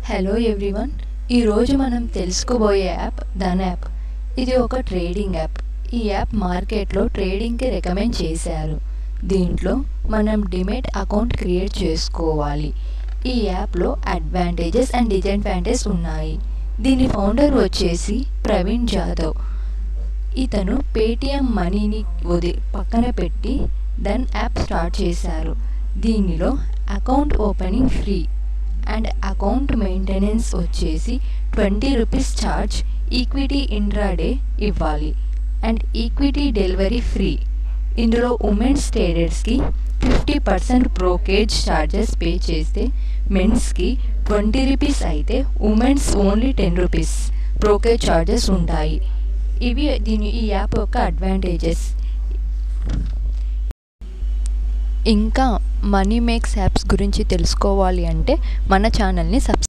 hello everyone ఈరోజు మనం తెలుసుకోబోయే యాప్ ధన్ యాప్ ఇది ఒక ట్రేడింగ్ యాప్ ఈ యాప్ మార్కెట్లో ట్రేడింగ్కి రికమెండ్ చేశారు దీంట్లో మనం డిమెట్ అకౌంట్ క్రియేట్ చేసుకోవాలి ఈ యాప్లో అడ్వాంటేజెస్ అండ్ డిసడ్వాంటేజెస్ ఉన్నాయి దీని ఫౌండర్ వచ్చేసి ప్రవీణ్ జాదవ్ ఇతను పేటిఎం మనీని వది పక్కన పెట్టి దెన్ యాప్ స్టార్ట్ చేశారు దీనిలో account opening free and account maintenance వచ్చేసి twenty rupees charge equity intraday ఇవ్వాలి అండ్ ఈక్విటీ డెలివరీ ఫ్రీ ఇందులో ఉమెన్స్ ట్రేడర్స్కి fifty percent brokerage charges pay చేస్తే మెన్స్కి ట్వంటీ రూపీస్ అయితే women's only ten rupees brokerage charges ఉంటాయి ఇవి దీని ఈ యాప్ యొక్క అడ్వాంటేజెస్ ఇంకా మనీ మేక్స్ యాప్స్ గురించి తెలుసుకోవాలి అంటే మన ఛానల్ని సబ్స్క్రైబ్